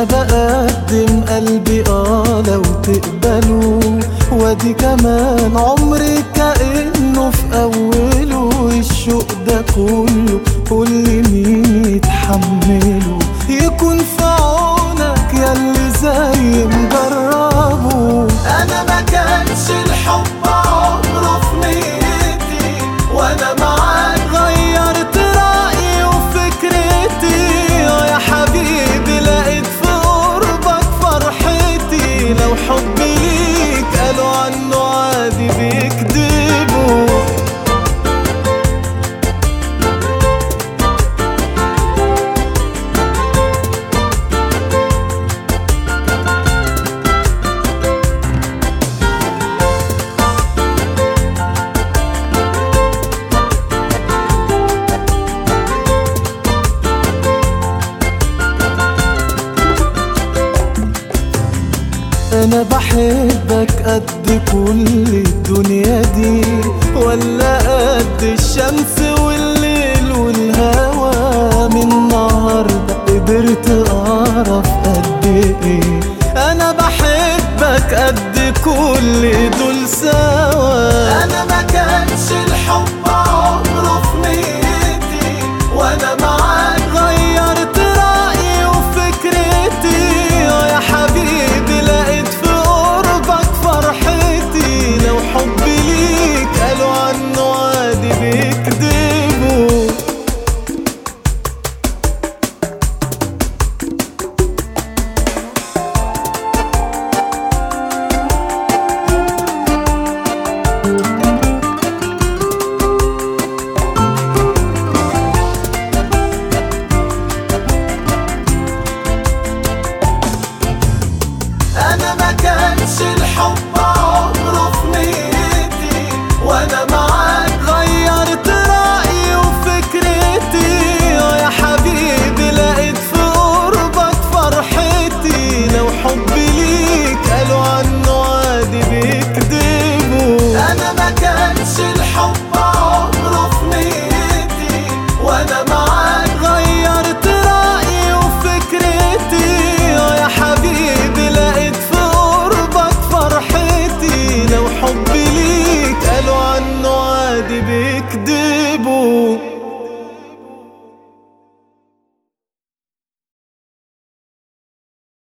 انا بقدم قلبي اه لو تقبلوا وادي كمان عمري كأنه في اوله الشوق ده كله كل مين يتحمله يكون في عونك ياللي زي مجربه انا ما كانش الحب عمره في نيتي وانا معاك غيرت رأيي وفكرتي يا حبيبي لقيت في قربك فرحتي لو حبي ليك قالوا عنه عادي بيكذبوا انا بحبك قد كل الدنيا دي ولا قد الشمس والليل والهوى من النهارده قدرت اعرف قد ايه انا بحبك قد كل دول سوا انا ما كانش الحب